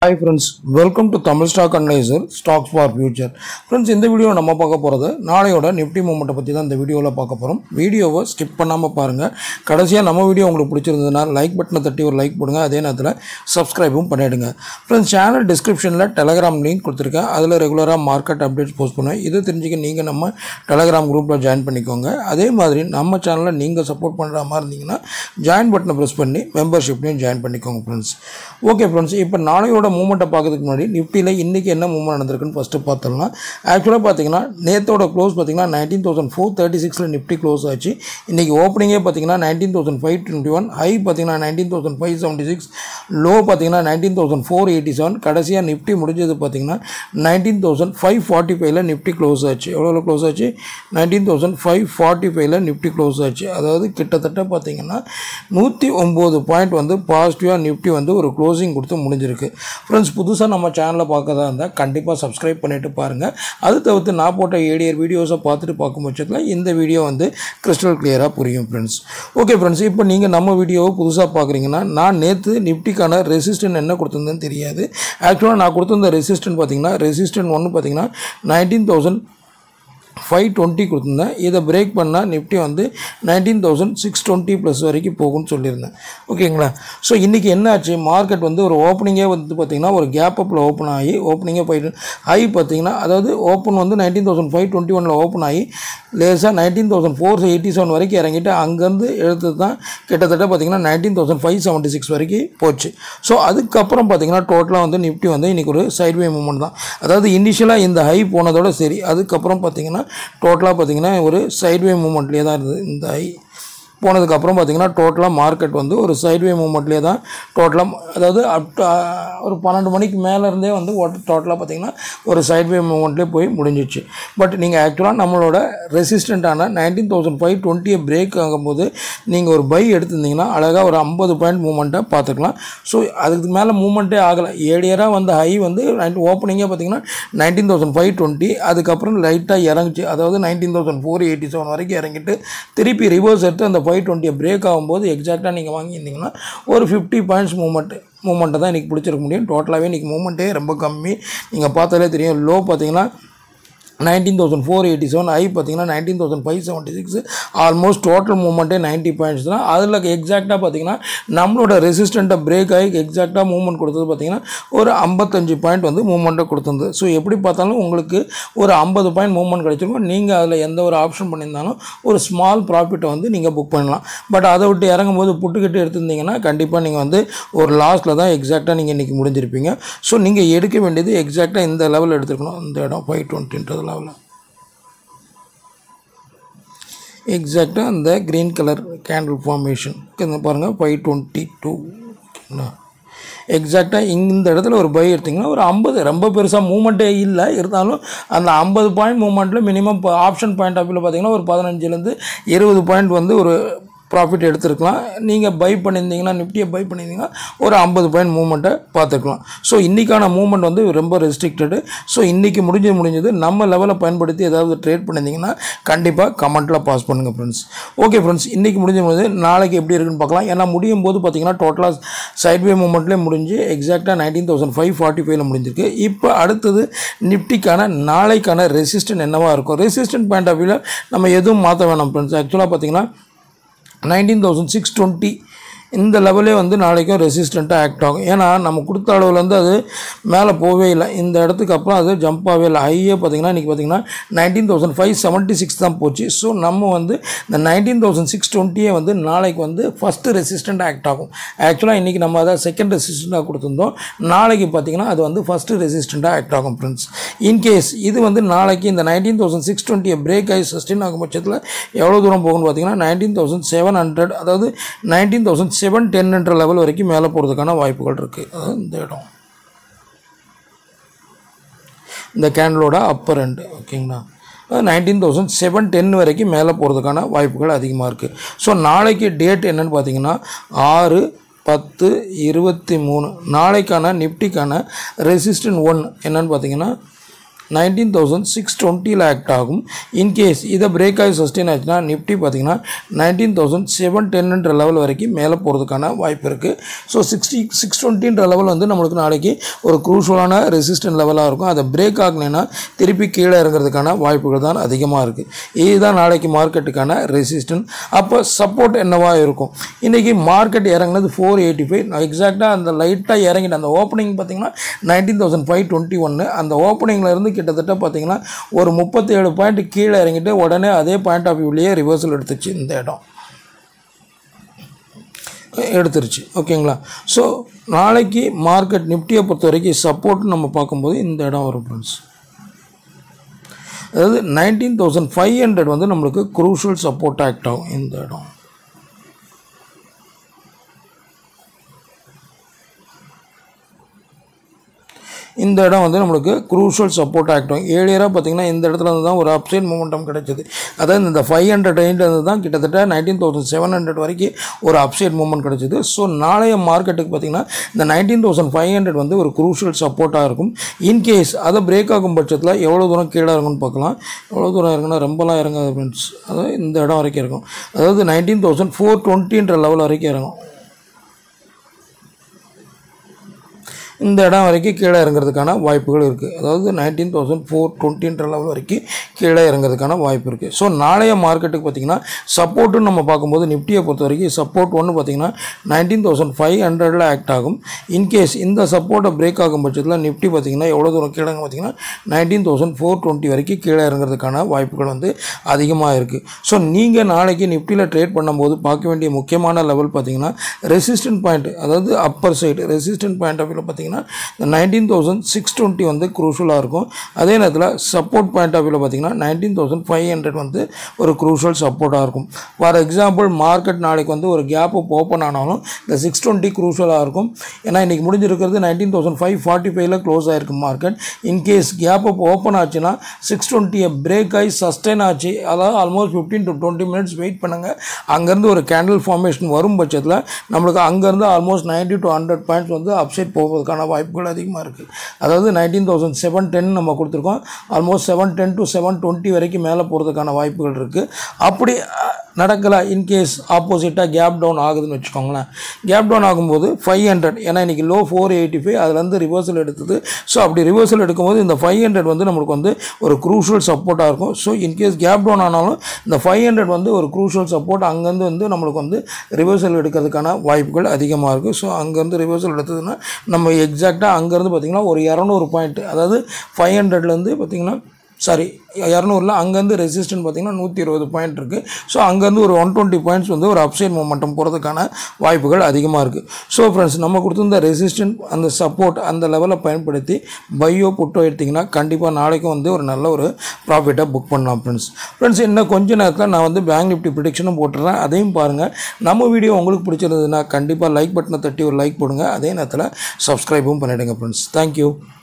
hi friends welcome to Tamil stock analyser stocks for future friends இந்த video நம்ம பார்க்க போகிறது நாளையோட நிஃப்டி மூமெண்ட்டை பற்றி தான் இந்த வீடியோவில் பார்க்க போகிறோம் வீடியோவை ஸ்கிப் பண்ணாமல் பாருங்கள் கடைசியாக நம்ம வீடியோ உங்களுக்கு பிடிச்சிருந்ததுன்னா லைக் பட்டனை தட்டி ஒரு லைக் போடுங்க அதே நேரத்தில் சப்ஸ்கிரைபும் பண்ணிவிடுங்க ஃப்ரெண்ட்ஸ் சேனல் டிஸ்கிரிப்ஷனில் டெலகிராம் லிங்க் கொடுத்துருக்கேன் அதில் ரெகுலராக மார்க்கெட் அப்டேட்ஸ் போஸ்ட் பண்ணுவேன் இது தெரிஞ்சுக்க நீங்கள் நம்ம டெலகிராம் குரூப்பில் ஜாயின் பண்ணிக்கோங்க அதே மாதிரி நம்ம சேனலில் நீங்கள் சப்போர்ட் பண்ணுற மாதிரி இருந்தீங்கன்னா ஜாயின் பட்டனை ப்ரெஸ் பண்ணி மெம்பர்ஷிப்லையும் ஜாயின் பண்ணிக்கோங்க ஃப்ரெண்ட்ஸ் ஓகே ஃப்ரெண்ட்ஸ் இப்போ நாளையோட மூமெண்ட்டை பார்க்கறதுக்கு முன்னாடி நிஃப்டியில் இன்றைக்கி என்ன மூவ்மெண்ட் நடந்திருக்குன்னு ஃபஸ்ட்டு பார்த்துடலாம் ஆக்சுவலாக பார்த்தீங்கன்னா நேத்தோட க்ளோஸ் பார்த்தீங்கன்னா நைன்டீன் தௌசண்ட் ஃபோர் தேர்ட்டி சிக்ஸில் நிஃப்டி க்ளோஸ் ஆச்சு இன்றைக்கி ஓப்பனிங்கே பார்த்தீங்கன்னா nineteen thousand five twenty one high பார்த்தீங்கன்னா nineteen thousand five seventy six low பார்த்தீங்கன்னா nineteen thousand four eighty seven கடைசியாக நிஃப்டி முடிஞ்சது பார்த்தீங்கன்னா நைன்டீன் தௌசண்ட் ஃபைவ் ஃபார்ட்டி ஃபைவ்ல நிஃப்டி க்ளோஸ் ஆச்சு எவ்வளோ க்ளோஸ் ஆச்சு நைன்டீன் தௌசண்ட் ஃபைவ் ஃபார்ட்டி ஃபைவ்ல நிஃப்டி க்ளோஸ் ஆச்சு அதாவது கிட்டத்தட்ட பார்த்தீங்கன்னா நூற்றி ஒம்பது பாயிண்ட் வந்து பாசிட்டிவாக நிஃப்டி வந்து ஒரு க்ளோசிங் கொடுத்து முடிஞ்சிருக்கு ஃப்ரெண்ட்ஸ் புதுசாக நம்ம சேனலை பார்க்கறதா இருந்தால் கண்டிப்பாக சப்ஸ்கிரைப் பண்ணிவிட்டு பாருங்கள் அது தவிர்த்து நான் போட்ட ஏடியர் வீடியோஸை பார்த்துட்டு பார்க்கும் பட்சத்தில் இந்த வீடியோ வந்து கிறிஸ்டல் கிளியராக புரியும் ஃப்ரெண்ட்ஸ் ஓகே ஃப்ரெண்ட்ஸ் இப்போ நீங்கள் நம்ம வீடியோவை புதுசாக பார்க்குறீங்கன்னா நான் நேற்று நிஃப்டிக்கான ரெசிஸ்டன்ட் என்ன கொடுத்துருந்தேன்னு தெரியாது ஆக்சுவலாக நான் கொடுத்துருந்த ரெசிஸ்டன்ட் பார்த்தீங்கன்னா ரெசிஸ்டன்ட் ஒன்று பார்த்தீங்கன்னா நைன்டீன் தௌசண்ட் ஃபைவ் டுவெண்ட்டி கொடுத்துருந்தேன் இதை பிரேக் பண்ணால் நிஃப்டி வந்து nineteen thousand six twenty plus வரைக்கும் போகும்னு சொல்லியிருந்தேன் ஓகேங்களா ஸோ இன்றைக்கி என்ன ஆச்சு மார்க்கெட் வந்து ஒரு ஓப்பனிங்கே வந்து பார்த்திங்கன்னா ஒரு கேப் அப்பில் ஓப்பன் ஆகி ஓப்பனிங்கே போயிட்டு ஹை பார்த்தீங்கன்னா அதாவது ஓப்பன் வந்து நைன்டீன் தௌசண்ட் ஃபைவ் டுவெண்ட்டி ஒனில் ஓப்பன் ஆகி லேசாக nineteen thousand four eighty seven வரைக்கும் இறங்கிட்டு அங்கேருந்து எடுத்தது தான் கிட்டத்தட்ட பார்த்திங்கன்னா nineteen thousand five seventy six வரைக்கும் போச்சு ஸோ அதுக்கப்புறம் பார்த்திங்கன்னா டோட்டலாக வந்து நிஃப்டி வந்து இன்றைக்கி ஒரு சைட்வே மூமெண்ட் தான் அதாவது இனிஷியலாக இந்த ஹை போனதோட சரி அதுக்கப்புறம் பார்த்திங்கன்னா டோட்டலாக பார்த்திங்கன்னா ஒரு சைட்வே மூமெண்ட்லேயே தான் இருந்தது இந்த ஹை போனதுக்கப்புறம் பார்த்திங்கன்னா டோட்டலாக மார்க்கெட் வந்து ஒரு சைட்வே மூமெண்ட்லேயே தான் டோட்டலாக அதாவது அப் டு, ஆஹ், ஒரு பன்னெண்டு மணிக்கு மேலே இருந்தே வந்து டோட்டலாக பார்த்திங்கன்னா ஒரு சைட்வே மூமெண்ட்லேயே போய் முடிஞ்சிச்சு பட் நீங்கள் ஆக்சுவலாக நம்மளோட ரெசிஸ்டண்ட்டான நைன்டீன் தௌசண்ட் ஃபைவ் டுவெண்ட்டியை பிரேக் ஆகும்போது நீங்கள் ஒரு பை எடுத்திருந்தீங்கன்னா அழகாக ஒரு ஐம்பது பாயிண்ட் மூமெண்ட்டை பார்த்துக்கலாம் ஸோ அதுக்கு மேலே மூமெண்ட்டே ஆகலை ஏழியராக வந்த ஹை வந்து ஓப்பனிங்கே பார்த்தீங்கன்னா நைன்டீன் தௌசண்ட் ஃபைவ் டுவெண்ட்டி அதுக்கப்புறம் லைட்டாக இறங்குச்சு அதாவது nineteen thousand four eighty seven வரைக்கும் இறங்கிட்டு திருப்பி ரிவர்ஸ் எடுத்து அந்த ஃபைவ் டுவெண்ட்டியை பிரேக் ஆகும்போது எக்ஸாக்டாக நீங்கள் வாங்கியிருந்தீங்கன்னா ஒரு ஃபிஃப்டி பாயிண்ட்ஸ் மூமெண்ட்டு மூமெண்ட்டை தான் இன்றைக்கி பிடிச்சிருக்க முடியும் டோட்டலாகவே இன்றைக்கி மூமெண்ட்டே ரொம்ப கம்மி நீங்கள் பார்த்தாலே தெரியும் லோ பார்த்தீங்கன்னா nineteen thousand four eighty seven high பார்த்தீங்கன்னா nineteen thousand five seventy six almost total மூமெண்ட்டே நைன்ட்டி பாயிண்ட்ஸ் தான் அதில் எக்ஸாக்டாக பார்த்தீங்கன்னா நம்மளோட ரெசிஸ்டண்ட்டை பிரேக் ஆகி எக்ஸாக்டாக மூவ்மெண்ட் கொடுத்தது பார்த்தீங்கன்னா ஒரு ஐம்பத்தஞ்சு பாயிண்ட் வந்து மூவ்மெண்ட்டை கொடுத்துருந்தது ஸோ எப்படி பார்த்தாலும் உங்களுக்கு ஒரு ஐம்பது பாயிண்ட் மூவ்மெண்ட் கிடைச்சிருக்கும் நீங்கள் அதில் எந்த ஒரு ஆப்ஷன் பண்ணியிருந்தாலும் ஒரு ஸ்மால் ப்ராஃபிட்டை வந்து நீங்கள் புக் பண்ணலாம் பட் அதை விட்டு இறங்கும்போது புட்டுக்கிட்டு எடுத்திருந்தீங்கன்னா கண்டிப்பாக நீங்கள் வந்து ஒரு லாஸில் தான் எக்ஸாக்டாக நீங்கள் இன்றைக்கி முடிஞ்சிருப்பீங்க ஸோ நீங்கள் எடுக்க வேண்டியது எக்ஸாக்டாக இந்த லெவலில் எடுத்துக்கணும் இந்த இடம் ஃபைவ் டுவெண்ட்டின்றது லெவலில் எக்ஸாக்டாக அந்த க்ரீன் கலர் கேண்டில் ஃபார்மேஷன் இந்த பாருங்கள் ஃபைவ் டுவெண்ட்டி டூ ஓகேங்களா எக்ஸாக்டாக இந்த இடத்துல ஒரு பை எடுத்திங்கன்னா ஒரு ஐம்பது ரொம்ப பெருசாக மூமெண்ட்டே இல்லை இருந்தாலும் அந்த ஐம்பது பாயிண்ட் மூமெண்ட்டில் மினிமம் ஆப்ஷன் பாயிண்ட் ஆஃப் வியூவில் பார்த்தீங்கன்னா ஒரு பதினஞ்சுலேருந்து இருபது பாயிண்ட் வந்து ஒரு ப்ராஃபிட் எடுத்துருக்கலாம் நீங்கள் பை பண்ணியிருந்தீங்கன்னா நிஃப்டியை பை பண்ணியிருந்தீங்கன்னா ஒரு ஐம்பது பாயிண்ட் மூமெண்ட்டை பார்த்துக்கலாம் ஸோ இன்றைக்கான மூமெண்ட் வந்து ரொம்ப ரெஸ்ட்ரிக்டடு ஸோ இன்றைக்கி முடிஞ்சு முடிஞ்சது நம்ம லெவலை பயன்படுத்தி ஏதாவது ட்ரேட் பண்ணியிருந்தீங்கன்னா கண்டிப்பாக கமெண்ட்டில் பாஸ் பண்ணுங்கள் ஃப்ரெண்ட்ஸ் ஓகே ஃப்ரெண்ட்ஸ் இன்றைக்கி முடிஞ்ச முடிஞ்சது நாளைக்கு எப்படி இருக்குன்னு பார்க்கலாம் ஏன்னா முடியும் போது பார்த்தீங்கன்னா டோட்டலாக சைட்வே மூமெண்ட்லேயே முடிஞ்சு எக்ஸாக்டாக நைன்டீன் தௌசண்ட் ஃபைவ் ஃபார்ட்டி ஃபைவ்ல முடிஞ்சிருக்கு இப்போ அடுத்தது நிஃப்டிக்கான நாளைக்கான ரெசிஸ்டன்ட் என்னவா இருக்கும் ரெசிஸ்டன்ட் பாயிண்ட் ஆஃப் வியூவில் நம்ம எதுவும் மாற்ற வேணாம் ஃப்ரெண்ட்ஸ் ஆக்சுவலாக பார்த்தீங்கன்னா நைன்டீன் தௌசண்ட் சிக்ஸ் டுவெண்ட்டி இந்த லெவலே வந்து நாளைக்கும் ரெசிஸ்டண்ட்டாக ஆக்ட் ஆகும் ஏன்னா நம்ம கொடுத்த அளவில் வந்து அது மேலே போகவே இல்லை இந்த இடத்துக்கு அப்புறம் அது ஜம்ப் ஆகவே இல்லை ஹையே பார்த்தீங்கன்னா இன்றைக்கி பார்த்தீங்கன்னா nineteen thousand five seventy six தான் போச்சு ஸோ நம்ம வந்து இந்த நைன்டீன் தௌசண்ட் சிக்ஸ் டுவெண்ட்டியே வந்து நாளைக்கு வந்து ஃபஸ்ட்டு ரெசிஸ்டண்ட்டாக ஆக்ட் ஆகும் ஆக்சுவலாக இன்றைக்கி நம்ம அதை செகண்ட் ரெசிஸ்டண்ட்டாக கொடுத்துருந்தோம் நாளைக்கு பார்த்தீங்கன்னா அது வந்து ஃபஸ்ட்டு ரெசிஸ்டண்ட்டாக ஆக்ட் ஆகும் ஃப்ரெண்ட்ஸ் இன்கேஸ் இது வந்து நாளைக்கு இந்த நைன்டீன் தௌசண்ட் சிக்ஸ் டுவெண்ட்டியை பிரேக் ஆகி சஸ்டெயின் ஆகும் பட்சத்தில் எவ்வளோ தூரம் போகும்னு பார்த்தீங்கன்னா நைன்டீன் தௌசண்ட் செவன் ஹண்ட்ரட் அதாவது நைன்டீன் தௌசண்ட் செவன் டென்ன்ற லெவல் வரைக்கும் மேலே போகிறதுக்கான வாய்ப்புகள் இருக்குது அதாவது இந்த இடம் இந்த கேண்டலோட அப்பர் எண்டு ஓகேங்களா நைன்டீன் தௌசண்ட் செவன் டென் வரைக்கும் மேலே போகிறதுக்கான வாய்ப்புகள் அதிகமாக இருக்குது ஸோ நாளைக்கு டேட் என்னன்னு பார்த்தீங்கன்னா ஆறு பத்து இருபத்தி மூணு நாளைக்கான நிஃப்டிக்கான ரெசிஸ்டன்ட் ஒன் என்னன்னு பார்த்தீங்கன்னா நைன்டீன் தௌசண்ட் சிக்ஸ் டுவெண்ட்டியில் ஆக்ட் ஆகும் இன்கேஸ் இதை பிரேக் ஆகி சஸ்டெயின் ஆச்சுன்னா நிஃப்டி பார்த்தீங்கன்னா நைன்டீன் தௌசண்ட் செவன் டென்ன்ற லெவல் வரைக்கும் மேலே போகிறதுக்கான வாய்ப்பு இருக்குது ஸோ சிக்ஸ்டி சிக்ஸ் டுவெண்ட்டின்ற லெவல் வந்து நம்மளுக்கு நாளைக்கு ஒரு குரூஷலான ரெசிஸ்டன்ட் லெவலாக இருக்கும் அதை பிரேக் ஆகலைன்னா திருப்பி கீழே இறங்குறதுக்கான வாய்ப்புகள் தான் அதிகமாக இருக்குது இதுதான் நாளைக்கு மார்க்கெட்டுக்கான ரெசிஸ்டன்ட் அப்போ சப்போர்ட் என்னவா இருக்கும் இன்றைக்கி மார்க்கெட் இறங்குனது ஃபோர் எயிட்டி ஃபைவ் எக்ஸாக்டாக அந்த லைட்டாக இறங்கிட்டு அந்த ஓப்பனிங் பார்த்தீங்கன்னா நைன்டீன் தௌசண்ட் ஃபைவ் டுவெண்ட்டி ஒன்று அந்த ஓப்பனிங்கில் இருந்து கிட்டத்தட்ட பார்த்தீங்கன்னா ஒரு முப்பத்தேழு பாயிண்ட் கீழே இறங்கிட்டு உடனே அதே பாயிண்ட் ஆஃப் வியூலேயே ரிவர்சல் எடுத்துச்சு இந்த இடம் எடுத்துருச்சு ஓகேங்களா ஸோ நாளைக்கு மார்க்கெட் நிஃப்டியை பொறுத்த வரைக்கும் சப்போர்ட் நம்ம பார்க்கும்போது இந்த இடம் வரும் ஃப்ரெண்ட்ஸ் அதாவது நைன்டீன் தௌசண்ட் ஃபைவ் ஹண்ட்ரட் வந்து நம்மளுக்கு குரூஷியல் சப்போர்ட் ஆக்ட் ஆகும் இந்த இடம் இந்த இடம் வந்து நம்மளுக்கு குரூஷியல் சப்போர்ட் ஆக்டும் ஏழியராக பார்த்தீங்கன்னா இந்த இடத்துல இருந்து தான் ஒரு அப்சைட் மூமெண்டம் கிடைச்சது அதாவது இந்த ஃபைவ் ஹண்ட்ரட் இருந்து தான் கிட்டத்தட்ட நைன்டீன் தௌசண்ட் செவன் ஹண்ட்ரட் வரைக்கும் ஒரு அப்சைட் மூமெண்ட் கிடைச்சது ஸோ நாளைய மார்க்கெட்டுக்கு பார்த்தீங்கன்னா இந்த நைன்டீன் தௌசண்ட் ஃபைவ் ஹண்ட்ரட் வந்து ஒரு குரூஷியல் சப்போர்ட்டாக இருக்கும் இன்கேஸ் அதை பிரேக் ஆகும் பட்சத்தில் எவ்வளோ தூரம் கீழே இறங்கும்னு பார்க்கலாம் எவ்வளோ தூரம் இறங்குனா ரொம்பலாம் இறங்காது ஃப்ரெண்ட்ஸ் அதாவது இந்த இடம் வரைக்கும் இருக்கும் அதாவது நைன்டீன் தௌசண்ட் ஃபோர் டுவெண்ட்டின்ற லெவல் வரைக்கும் இறங்கும் இந்த இடம் வரைக்கும் கீழே இறங்குறதுக்கான வாய்ப்புகள் இருக்குது அதாவது நைன்டீன் தௌசண்ட் ஃபோர் டுவெண்ட்டின்ற லெவல் வரைக்கும் கீழே இறங்குறதுக்கான வாய்ப்பு இருக்குது ஸோ நாளைய மார்க்கெட்டுக்கு பார்த்திங்கன்னா சப்போர்ட்டுன்னு நம்ம பார்க்கும்போது நிஃப்டியை பொறுத்த வரைக்கும் சப்போர்ட் ஒன்று பார்த்திங்கன்னா நைன்டீன் தௌசண்ட் ஃபைவ் ஹண்ட்ரடில் ஆக்ட் ஆகும் இன்கேஸ் இந்த சப்போர்ட்டை பிரேக் ஆகும் பட்சத்தில் நிஃப்டி பார்த்திங்கன்னா எவ்வளோ தூரம் கீழே பார்த்திங்கன்னா நைன்டீன் தௌசண்ட் ஃபோர் டுவெண்ட்டி வரைக்கும் கீழே இறங்குறதுக்கான வாய்ப்புகள் வந்து அதிகமாக இருக்குது ஸோ நீங்கள் நாளைக்கு நிஃப்டியில் ட்ரேட் பண்ணும்போது பார்க்க வேண்டிய முக்கியமான லெவல் பார்த்திங்கன்னா ரெசிஸ்டன்ட் பாயிண்ட் அதாவது upper side resistant point of வியூவில் பார்த்திங்கன்னா இந்த நைன்டீன் தௌசண்ட் சிக்ஸ் டுவெண்ட்டி வந்து குரூஷலாக இருக்கும் அதே நேரத்தில் சப்போர்ட் பாயிண்ட் ஆஃப் வியூவில் பார்த்திங்கன்னா நைன்டீன் தௌசண்ட் ஃபைவ் ஹண்ட்ரட் வந்து ஒரு குரூஷல் சப்போர்ட்டாக இருக்கும் ஃபார் எக்ஸாம்பிள் மார்க்கெட் நாளைக்கு வந்து ஒரு கேப் அப் ஓப்பன் ஆனாலும் இந்த சிக்ஸ் டுவெண்ட்டி குரூஷலாக இருக்கும் ஏன்னா இன்றைக்கி முடிஞ்சிருக்கிறது நைன்டீன் தௌசண்ட் ஃபைவ் ஃபார்ட்டி ஃபைவ்ல க்ளோஸ் ஆகிருக்கு market in case gap up open ஆச்சுன்னா சிக்ஸ் டுவெண்ட்டியை பிரேக் ஆகி சஸ்டெயின் ஆச்சு அதாவது almost fifteen to twenty minutes wait பண்ணுங்கள் அங்கேருந்து ஒரு கேண்டில் ஃபார்மேஷன் வரும் பட்சத்தில் நம்மளுக்கு அங்கேருந்து almost ninety to hundred points வந்து அப்சைட் போவதற்கான வாய்ப்புகள் அதிகமாக இருக்குது அதாவது நைன்டீன் தௌசண்ட் செவன் டென் நம்ம கொடுத்துருக்கோம் almost seven ten to seven twenty வரைக்கும் மேலே போகிறதுக்கான வாய்ப்புகள் இருக்குது அப்படி அஹ், நடக்கலை இன்கேஸ் ஆப்போசிட்டாக கேப் டவுன் ஆகுதுன்னு வச்சுக்கோங்களேன் கேப் டவுன் ஆகும்போது ஃபைவ் ஹண்ட்ரட் ஏன்னா இன்றைக்கி லோ ஃபோர் எயிட்டி ஃபைவ் அதுலேருந்து ரிவர்சல் எடுத்தது ஸோ அப்படி ரிவர்சல் எடுக்கும்போது இந்த ஃபைவ் ஹண்ட்ரட் வந்து நம்மளுக்கு வந்து ஒரு க்ரூஷியல் சப்போர்ட்டாக இருக்கும் ஸோ இன்கேஸ் கேப் டவுன் ஆனாலும் இந்த ஃபைவ் ஹண்ட்ரட் வந்து ஒரு க்ரூஷியல் சப்போர்ட் அங்கேருந்து வந்து நம்மளுக்கு வந்து ரிவர்சல் எடுக்கிறதுக்கான வாய்ப்புகள் அதிகமாக இருக்குது ஸோ அங்கேருந்து ரிவர்சல் எடுத்ததுன்னா நம்ம எக்ஸாக்டாக அங்கேருந்து பார்த்திங்கன்னா ஒரு இரநூறு பாயிண்ட் அதாவது ஃபைவ் ஹண்ட்ரட்லேருந்து பார்த்திங்கன்னா சாரி இரநூறுல அங்கேருந்து ரெசிஸ்டன்ட் பார்த்திங்கன்னா நூற்றி இருபது பாயிண்ட் இருக்குது ஸோ அங்கேருந்து ஒரு ஒன் டுவெண்ட்டி பாயிண்ட்ஸ் வந்து ஒரு அப்சைட் மூமெண்டம் போகிறதுக்கான வாய்ப்புகள் அதிகமாக இருக்குது ஸோ ஃப்ரெண்ட்ஸ் நம்ம கொடுத்துருந்த ரெசிஸ்டன்ட் அந்த சப்போர்ட் அந்த லெவலை பயன்படுத்தி பையோ புட்டோ எடுத்திங்கன்னா கண்டிப்பாக நாளைக்கும் வந்து ஒரு நல்ல ஒரு ப்ராஃபிட்டாக புக் பண்ணலாம் ஃப்ரெண்ட்ஸ் ஃப்ரெண்ட்ஸ் இன்னும் கொஞ்ச நேரத்தில் நான் வந்து பேங்க் நிஃப்டி ப்ரிடிக்ஷனும் போட்டுறேன் அதையும் பாருங்கள் நம்ம வீடியோ உங்களுக்கு பிடிச்சிருந்ததுன்னா கண்டிப்பாக லைக் பட்டனை தட்டி ஒரு லைக் போடுங்க அதே நேரத்தில் சப்ஸ்கிரைபும் பண்ணிவிடுங்க ஃப்ரெண்ட்ஸ் தேங்க்யூ